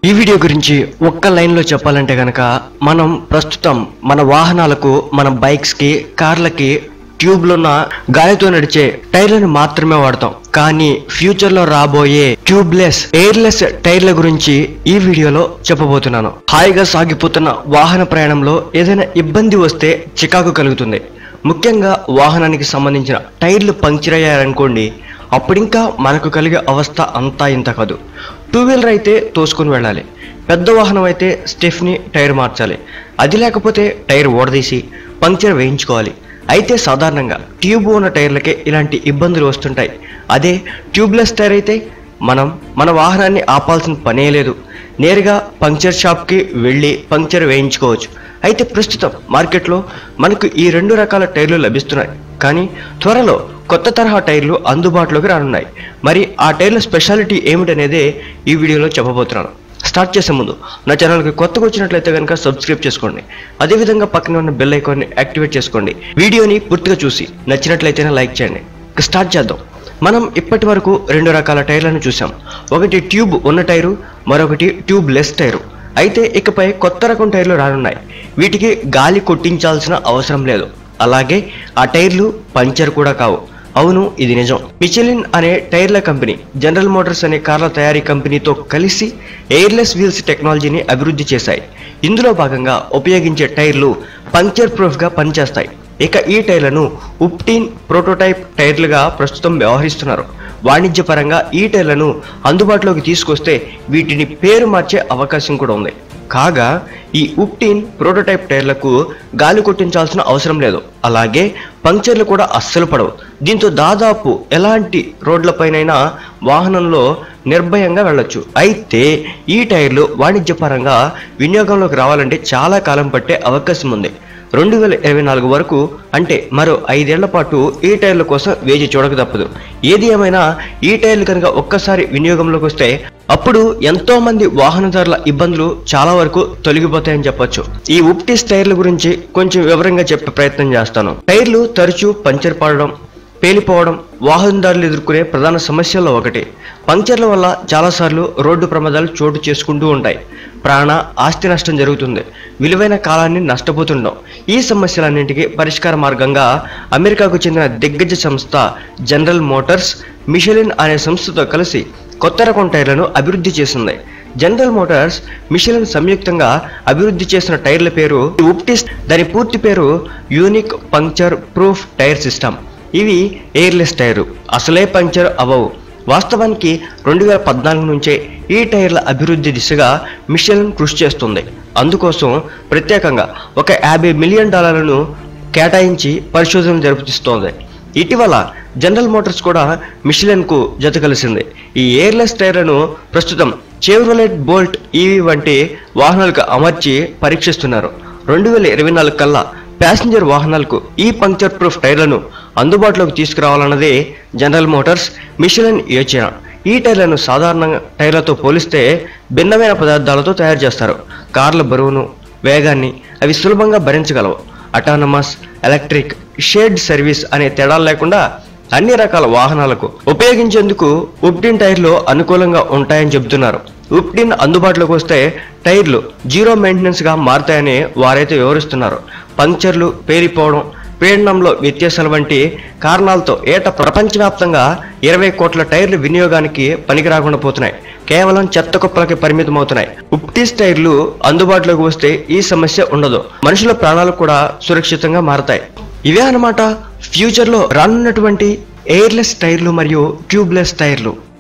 ఈ వీడియో గురించి ఒక్క లైన్లో చెప్పాలంటే గనక మనం ప్రస్తుతం మన వాహనాలకు మన బైక్స్కి కార్లకి ట్యూబ్లున్న గాలితో నడిచే టైర్లను మాత్రమే వాడతాం కానీ ఫ్యూచర్లో రాబోయే ట్యూబ్లెస్ ఎయిర్లెస్ టైర్ల గురించి ఈ వీడియోలో చెప్పబోతున్నాను హాయిగా సాగిపోతున్న వాహన ప్రయాణంలో ఏదైనా ఇబ్బంది వస్తే చికాకు కలుగుతుంది ముఖ్యంగా వాహనానికి సంబంధించిన టైర్లు పంక్చర్ అయ్యారనుకోండి అప్పుడింకా మనకు కలిగే అవస్థ అంతా ఇంత కాదు టూ వీలర్ అయితే తోసుకుని వెళ్ళాలి పెద్ద వాహనం అయితే స్టెఫ్ని టైర్ మార్చాలి అది లేకపోతే టైర్ ఓడదీసి పంక్చర్ వేయించుకోవాలి అయితే సాధారణంగా ట్యూబ్ ఉన్న టైర్లకే ఇలాంటి ఇబ్బందులు వస్తుంటాయి అదే ట్యూబ్లెస్ టైర్ అయితే మనం మన వాహనాన్ని ఆపాల్సిన పనే లేదు నేరుగా పంక్చర్ షాప్కి వెళ్ళి పంక్చర్ వేయించుకోవచ్చు అయితే ప్రస్తుతం మార్కెట్లో మనకు ఈ రెండు రకాల టైర్లు లభిస్తున్నాయి కానీ త్వరలో కొత్త తరహా టైర్లు అందుబాటులోకి రానున్నాయి మరి ఆ టైర్ల స్పెషాలిటీ ఏమిటనేదే ఈ వీడియోలో చెప్పబోతున్నాను స్టార్ట్ చేసే ముందు నా ఛానల్కి కొత్తగా వచ్చినట్లయితే కనుక సబ్స్క్రైబ్ చేసుకోండి అదేవిధంగా పక్కన ఉన్న బెల్ ఐకాన్ని యాక్టివేట్ చేసుకోండి వీడియోని పూర్తిగా చూసి నచ్చినట్లయితేనే లైక్ చేయండి ఇక స్టార్ట్ చేద్దాం మనం ఇప్పటి వరకు రెండు రకాల టైర్లను చూసాం ఒకటి ట్యూబ్ ఉన్న టైరు మరొకటి ట్యూబ్ లెస్ టైరు అయితే ఇకపై కొత్త రకం టైర్లు రానున్నాయి వీటికి గాలి కొట్టించాల్సిన అవసరం లేదు అలాగే ఆ టైర్లు పంచర్ కూడా కావు అవును ఇది నిజం మిచెలిన్ అనే టైర్ల కంపెనీ జనరల్ మోటార్స్ అనే కార్ల తయారీ కంపెనీతో కలిసి ఎయిర్లెస్ వీల్స్ టెక్నాలజీని అభివృద్ధి చేశాయి ఇందులో భాగంగా ఉపయోగించే టైర్లు పంక్చర్ ప్రూఫ్గా పనిచేస్తాయి ఇక ఈ టైర్లను ఉప్టీన్ ప్రోటోటైప్ టైర్లుగా ప్రస్తుతం వ్యవహరిస్తున్నారు వాణిజ్యపరంగా ఈ టైర్లను అందుబాటులోకి తీసుకొస్తే వీటిని పేరు మార్చే అవకాశం కూడా ఉంది కాగా ఈ ఉప్టీన్ ప్రోటోటైప్ టైర్లకు గాలి కొట్టించాల్సిన అవసరం లేదు అలాగే పంక్చర్లు కూడా అస్సలు పడవు దీంతో దాదాపు ఎలాంటి రోడ్లపైనైనా వాహనంలో నిర్భయంగా వెళ్ళొచ్చు అయితే ఈ టైర్లు వాణిజ్యపరంగా వినియోగంలోకి రావాలంటే చాలా కాలం పట్టే అవకాశం ఉంది రెండు వేల ఇరవై నాలుగు వరకు అంటే మరో ఐదేళ్ల పాటు ఈ టైర్ల కోసం వేచి చూడక తప్పదు ఏది ఏమైనా ఈ టైర్లు కనుక ఒక్కసారి వినియోగంలోకి వస్తే అప్పుడు ఎంతో మంది వాహనదారుల ఇబ్బందులు చాలా వరకు తొలగిపోతాయని చెప్పొచ్చు ఈ ఉప్టిస్ టైర్ల గురించి కొంచెం వివరంగా చెప్పే ప్రయత్నం చేస్తాను టైర్లు తరచూ పంచర్ పడడం పేలిపోవడం వాహనదారులు ఎదుర్కొనే ప్రధాన సమస్యల్లో ఒకటి పంక్చర్ల వల్ల చాలాసార్లు రోడ్డు ప్రమాదాలు చోటు చేసుకుంటూ ఉంటాయి ప్రాణ ఆస్తి నష్టం జరుగుతుంది విలువైన కాలాన్ని నష్టపోతుంటాం ఈ సమస్యలన్నింటికీ పరిష్కార మార్గంగా అమెరికాకు చెందిన దిగ్గజ సంస్థ జనరల్ మోటార్స్ మిషలిన్ అనే సంస్థతో కలిసి కొత్త రకం టైర్లను అభివృద్ధి చేసింది జనరల్ మోటార్స్ మిషలిన్ సంయుక్తంగా అభివృద్ధి చేసిన టైర్ల పేరు ఉప్టిస్ దాని పూర్తి పేరు unique puncture proof tyre system ఇవి ఎయిర్లెస్ టైరు అసలే పంక్చర్ అవ్వవు వాస్తవానికి రెండు వేల పద్నాలుగు నుంచే ఈ టైర్ల అభివృద్ధి దిశగా మిషలిన్ కృషి చేస్తుంది అందుకోసం ప్రత్యేకంగా ఒక యాభై మిలియన్ డాలర్లను కేటాయించి పరిశోధనలు జరుపుతోంది ఇటీవల జనరల్ మోటార్స్ కూడా మిషలిన్కు జత కలిసింది ఈ ఎయిర్లెస్ టైర్లను ప్రస్తుతం చేవ్రోలెట్ బోల్ట్ ఈవీ వంటి వాహనాలకు అమర్చి పరీక్షిస్తున్నారు రెండు వేల ఇరవై నాలుగు కల్లా ప్యాసింజర్ వాహనాలకు ఈ పంక్చర్ ప్రూఫ్ టైర్లను అందుబాటులోకి తీసుకురావాలన్నదే జనరల్ మోటార్స్ మిషలిన్ యోచన ఈ టైర్లను సాధారణ టైర్లతో పోలిస్తే భిన్నమైన పదార్థాలతో తయారు చేస్తారు కార్ల బరువును వేగాన్ని అవి సులభంగా భరించగలవు అటానమస్ ఎలక్ట్రిక్ షేడ్ సర్వీస్ అనే తేడాలు లేకుండా అన్ని రకాల వాహనాలకు ఉపయోగించేందుకు ఉప్టిన్ టైర్లు అనుకూలంగా ఉంటాయని చెబుతున్నారు ఉప్టిన్ అందుబాటులోకి వస్తే టైర్లు జీరో మెయింటెనెన్స్గా మారతాయని వారైతే వివరిస్తున్నారు పంక్చర్లు పేలిపోవడం పీడనంలో వ్యత్యాసాల వంటి కారణాలతో ఏటా ప్రపంచవ్యాప్తంగా ఇరవై కోట్ల టైర్లు వినియోగానికి పనికి రాకుండా పోతున్నాయి కేవలం చెత్త కుప్పలకి పరిమితమవుతున్నాయి ఉప్టిస్ టైర్లు అందుబాటులోకి వస్తే ఈ సమస్య ఉండదు మనుషుల ప్రాణాలు కూడా సురక్షితంగా మారతాయి ఇవే అన్నమాట ఫ్యూచర్లో రానున్నటువంటి ఎయిర్లెస్ టైర్లు మరియు ట్యూబ్లెస్ టైర్లు